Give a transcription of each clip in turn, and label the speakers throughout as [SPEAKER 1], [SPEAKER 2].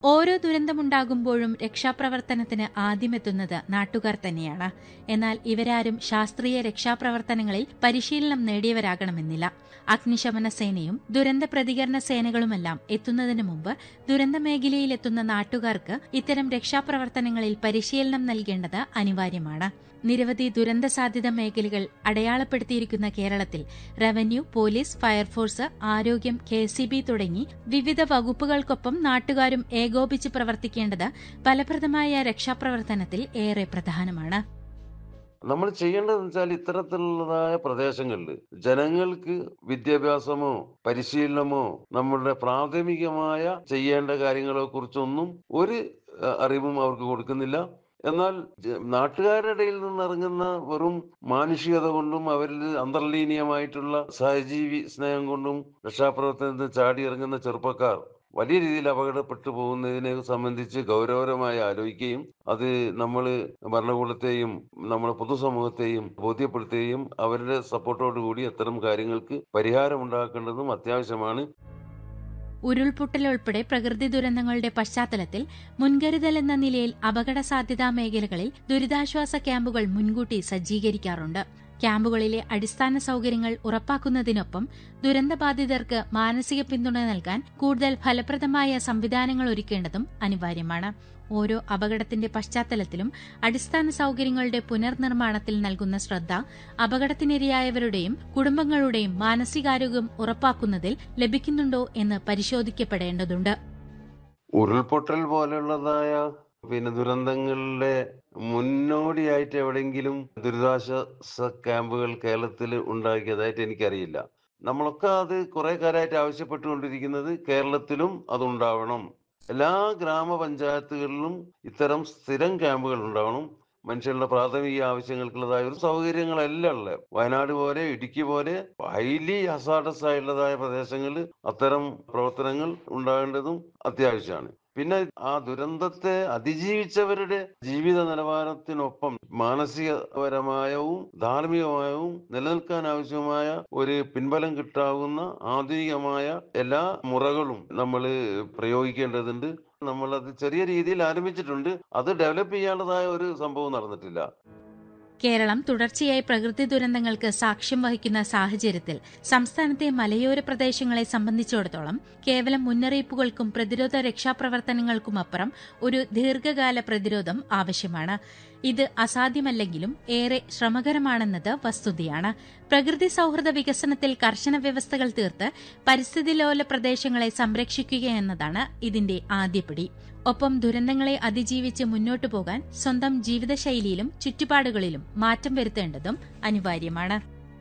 [SPEAKER 1] ഓരോ ദുരന്തമുണ്ടാകുമ്പോഴും രക്ഷാപ്രവർത്തനത്തിന് ആദ്യമെത്തുന്നത് നാട്ടുകാർ തന്നെയാണ് എന്നാൽ ഇവരാരും ശാസ്ത്രീയ രക്ഷാപ്രവർത്തനങ്ങളിൽ പരിശീലനം നേടിയവരാകണമെന്നില്ല അഗ്നിശമന സേനയും ദുരന്ത പ്രതികരണ സേനകളുമെല്ലാം എത്തുന്നതിന് മുമ്പ് ദുരന്ത മേഖലയിലെത്തുന്ന നാട്ടുകാർക്ക് ഇത്തരം രക്ഷാപ്രവർത്തനങ്ങളിൽ പരിശീലനം നൽകേണ്ടത് അനിവാര്യമാണ് നിരവധി ദുരന്ത സാധ്യത മേഖലകൾ അടയാളപ്പെടുത്തിയിരിക്കുന്ന കേരളത്തിൽ റവന്യൂ പോലീസ് ഫയർഫോഴ്സ് ആരോഗ്യം കെ തുടങ്ങി വിവിധ വകുപ്പുകൾക്കൊപ്പം നാട്ടുകാരും ഏകോപിച്ച് പ്രവർത്തിക്കേണ്ടത് ഫലപ്രദമായ രക്ഷാപ്രവർത്തനത്തിൽ ഏറെ പ്രധാനമാണ്
[SPEAKER 2] നമ്മൾ ചെയ്യേണ്ടതെന്ന് വെച്ചാൽ ഇത്തരത്തിലുള്ളതായ പ്രദേശങ്ങളിൽ ജനങ്ങൾക്ക് വിദ്യാഭ്യാസമോ പരിശീലനമോ നമ്മുടെ പ്രാഥമികമായ ചെയ്യേണ്ട കാര്യങ്ങളെ കുറിച്ചൊന്നും ഒരു അഹ്, അറിവും അവർക്ക് കൊടുക്കുന്നില്ല എന്നാൽ ജ- നാട്ടുകാരുടെ ഇടയിൽ നിന്നിറങ്ങുന്ന വെറും മാനുഷികത കൊണ്ടും അവരിൽ അന്തർലീനീയമായിട്ടുള്ള സഹജീവി സ്നേഹം കൊണ്ടും രക്ഷാപ്രവർത്തനത്തിന് ചാടി ഇറങ്ങുന്ന ചെറുപ്പക്കാർ വലിയ രീതിയിൽ അപകടപ്പെട്ടു പോകുന്നതിനെ സംബന്ധിച്ച് ഗൗരവകരമായി ആലോചിക്കുകയും അത് നമ്മൾ ഭരണകൂടത്തെയും നമ്മുടെ പൊതുസമൂഹത്തെയും ബോധ്യപ്പെടുത്തുകയും അവരുടെ സപ്പോർട്ടോടുകൂടി അത്തരം കാര്യങ്ങൾക്ക് പരിഹാരമുണ്ടാക്കേണ്ടതും അത്യാവശ്യമാണ്
[SPEAKER 1] ഉരുൾപൊട്ടൽ ഉൾപ്പെടെ പ്രകൃതി ദുരന്തങ്ങളുടെ പശ്ചാത്തലത്തിൽ മുൻകരുതൽ എന്ന നിലയിൽ അപകട സാധ്യതാ മേഖലകളിൽ ദുരിതാശ്വാസ ക്യാമ്പുകൾ മുൻകൂട്ടി സജ്ജീകരിക്കാറുണ്ട് ക്യാമ്പുകളിലെ അടിസ്ഥാന സൌകര്യങ്ങൾ ഉറപ്പാക്കുന്നതിനൊപ്പം ദുരന്തബാധിതർക്ക് മാനസിക പിന്തുണ നൽകാൻ കൂടുതൽ ഫലപ്രദമായ സംവിധാനങ്ങൾ ഒരുക്കേണ്ടതും അനിവാര്യമാണ് ഓരോ അപകടത്തിന്റെ പശ്ചാത്തലത്തിലും അടിസ്ഥാന സൌകര്യങ്ങളുടെ പുനർനിർമ്മാണത്തിൽ നൽകുന്ന ശ്രദ്ധ അപകടത്തിനിരയായവരുടെയും കുടുംബങ്ങളുടെയും മാനസികാരോഗ്യം ഉറപ്പാക്കുന്നതിൽ ലഭിക്കുന്നുണ്ടോ എന്ന് പരിശോധിക്കപ്പെടേണ്ടതുണ്ട്
[SPEAKER 2] ഉരുൾപൊട്ടൽ പോലെയുള്ളതായ പിന്നെ ദുരന്തങ്ങളുടെ മുന്നോടിയായിട്ട് എവിടെയെങ്കിലും ദുരിതാശ്വാസ ക്യാമ്പുകൾ കേരളത്തിൽ ഉണ്ടാക്കിയതായിട്ട് എനിക്കറിയില്ല നമ്മളൊക്കെ അത് കുറെ കാലമായിട്ട് ആവശ്യപ്പെട്ടുകൊണ്ടിരിക്കുന്നത് കേരളത്തിലും അതുണ്ടാവണം എല്ലാ ഗ്രാമപഞ്ചായത്തുകളിലും ഇത്തരം സ്ഥിരം ക്യാമ്പുകൾ ഉണ്ടാവണം മനുഷ്യരുടെ പ്രാഥമിക ആവശ്യങ്ങൾക്കുള്ളതായ ഒരു സൗകര്യങ്ങളെല്ലാം ഉള്ളത് വയനാട് പോലെ ഇടുക്കി പോലെ ഹൈലി ഹസാഡസ് ആയിട്ടുള്ളതായ പ്രദേശങ്ങളിൽ അത്തരം പ്രവർത്തനങ്ങൾ ഉണ്ടാകേണ്ടതും അത്യാവശ്യമാണ് പിന്നെ ആ ദുരന്തത്തെ അതിജീവിച്ചവരുടെ ജീവിത നിലവാരത്തിനൊപ്പം മാനസികപരമായവും ധാർമ്മികമായവും നിലനിൽക്കാൻ ആവശ്യമായ ഒരു പിൻബലം കിട്ടാവുന്ന ആധുനികമായ എല്ലാ മുറകളും നമ്മൾ പ്രയോഗിക്കേണ്ടതുണ്ട് നമ്മളത് ചെറിയ രീതിയിൽ ആരംഭിച്ചിട്ടുണ്ട് അത് ഡെവലപ്പ് ചെയ്യാനുള്ളതായ ഒരു സംഭവം നടന്നിട്ടില്ല
[SPEAKER 1] കേരളം തുടർച്ചയായി പ്രകൃതി ദുരന്തങ്ങൾക്ക് സാക്ഷ്യം വഹിക്കുന്ന സാഹചര്യത്തിൽ സംസ്ഥാനത്തെ മലയോര പ്രദേശങ്ങളെ സംബന്ധിച്ചിടത്തോളം കേവലം മുന്നറിയിപ്പുകൾക്കും പ്രതിരോധ രക്ഷാപ്രവർത്തനങ്ങൾക്കുമപ്പുറം ഒരു ദീർഘകാല പ്രതിരോധം ആവശ്യമാണ് ഇത് അസാധ്യമല്ലെങ്കിലും ഏറെ ശ്രമകരമാണെന്നത് വസ്തുതയാണ് പ്രകൃതി സൌഹൃദ വികസനത്തിൽ കർശന വ്യവസ്ഥകൾ തീർത്ത് പരിസ്ഥിതി ലോല പ്രദേശങ്ങളെ സംരക്ഷിക്കുക എന്നതാണ് ഇതിന്റെ ആദ്യപടി ഒപ്പം ദുരന്തങ്ങളെ അതിജീവിച്ച് മുന്നോട്ടു പോകാൻ സ്വന്തം ജീവിതശൈലിയിലും ചുറ്റുപാടുകളിലും മാറ്റം വരുത്തേണ്ടതും അനിവാര്യമാണ്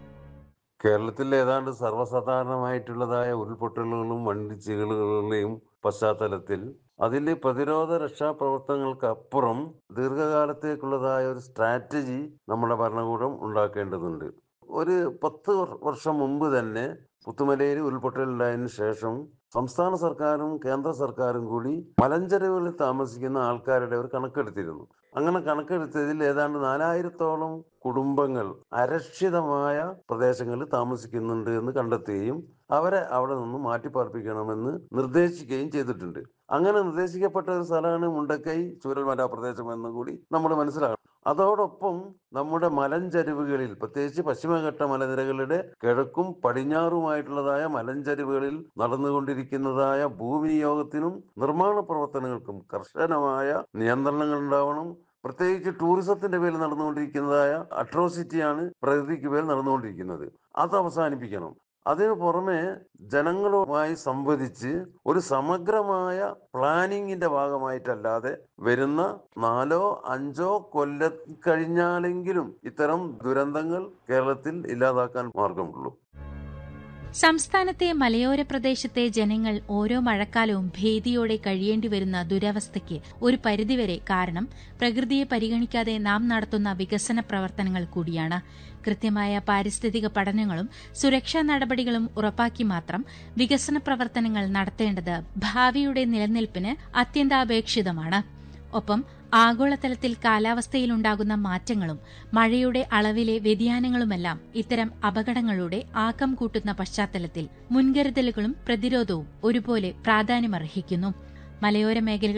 [SPEAKER 2] കേരളത്തിൽ ഏതാണ്ട് സർവ്വസാധാരണമായിട്ടുള്ളതായ ഉരുൾപൊട്ടലുകളും വണ്ടിച്ചികളുകളുടെയും പശ്ചാത്തലത്തിൽ അതിൽ പ്രതിരോധ രക്ഷാപ്രവർത്തനങ്ങൾക്ക് അപ്പുറം ദീർഘകാലത്തേക്കുള്ളതായ ഒരു സ്ട്രാറ്റജി നമ്മുടെ ഭരണകൂടം ഉണ്ടാക്കേണ്ടതുണ്ട് ഒരു പത്ത് വർ- വർഷം മുമ്പ് തന്നെ പുത്തുമലയിൽ ഉരുൾപൊട്ടലുണ്ടായതിനു ശേഷം സംസ്ഥാന സർക്കാരും കേന്ദ്ര സർക്കാരും കൂടി മലഞ്ചെരുവുകളിൽ താമസിക്കുന്ന ആൾക്കാരുടെ ഒരു കണക്കെടുത്തിരുന്നു അങ്ങനെ കണക്കെടുത്തതിൽ ഏതാണ്ട് നാലായിരത്തോളം കുടുംബങ്ങൾ അരക്ഷിതമായ പ്രദേശങ്ങളിൽ താമസിക്കുന്നുണ്ട് എന്ന് കണ്ടെത്തുകയും അവരെ അവിടെ നിന്ന് മാറ്റിപ്പാർപ്പിക്കണമെന്ന് നിർദ്ദേശിക്കുകയും ചെയ്തിട്ടുണ്ട് അങ്ങനെ നിർദ്ദേശിക്കപ്പെട്ട ഒരു സ്ഥലമാണ് മുണ്ടക്കൈ ചൂരൽമല പ്രദേശം എന്ന് കൂടി നമ്മൾ മനസ്സിലാക്കണം അതോടൊപ്പം നമ്മുടെ മലഞ്ചരിവുകളിൽ പ്രത്യേകിച്ച് പശ്ചിമഘട്ട മലനിരകളുടെ കിഴക്കും പടിഞ്ഞാറുമായിട്ടുള്ളതായ മലഞ്ചരിവുകളിൽ നടന്നുകൊണ്ടിരിക്കുന്നതായ ഭൂവിനിയോഗത്തിനും നിർമ്മാണ പ്രവർത്തനങ്ങൾക്കും കർശനമായ നിയന്ത്രണങ്ങൾ ഉണ്ടാവണം പ്രത്യേകിച്ച് ടൂറിസത്തിന്റെ പേരിൽ നടന്നുകൊണ്ടിരിക്കുന്നതായ അട്രോസിറ്റിയാണ് പ്രകൃതിക്ക് പേരിൽ നടന്നുകൊണ്ടിരിക്കുന്നത് അത് അവസാനിപ്പിക്കണം അതിനു പുറമെ ജനങ്ങളുമായി സംവദിച്ച് ഒരു സമഗ്രമായ പ്ലാനിങ്ങിന്റെ ഭാഗമായിട്ടല്ലാതെ വരുന്ന നാലോ അഞ്ചോ കൊല്ലം കഴിഞ്ഞാലെങ്കിലും ഇത്തരം ദുരന്തങ്ങൾ കേരളത്തിൽ ഇല്ലാതാക്കാൻ മാർഗമുള്ളൂ
[SPEAKER 1] സംസ്ഥാനത്തെ മലയോര പ്രദേശത്തെ ജനങ്ങൾ ഓരോ മഴക്കാലവും ഭീതിയോടെ കഴിയേണ്ടി വരുന്ന ദുരവസ്ഥയ്ക്ക് ഒരു പരിധിവരെ കാരണം പ്രകൃതിയെ പരിഗണിക്കാതെ നാം നടത്തുന്ന വികസന പ്രവർത്തനങ്ങൾ കൂടിയാണ് കൃത്യമായ പാരിസ്ഥിതിക പഠനങ്ങളും സുരക്ഷാ നടപടികളും ഉറപ്പാക്കി മാത്രം വികസന പ്രവർത്തനങ്ങൾ നടത്തേണ്ടത് ഭാവിയുടെ നിലനിൽപ്പിന് അത്യന്താപേക്ഷിതമാണ് ഒപ്പം ആഗോളതലത്തിൽ കാലാവസ്ഥയിലുണ്ടാകുന്ന മാറ്റങ്ങളും മഴയുടെ അളവിലെ വ്യതിയാനങ്ങളുമെല്ലാം ഇത്തരം അപകടങ്ങളുടെ ആക്കം കൂട്ടുന്ന പശ്ചാത്തലത്തിൽ മുൻകരുതലുകളും പ്രതിരോധവും ഒരുപോലെ പ്രാധാന്യമർഹിക്കുന്നു മലയോര മേഖലകൾ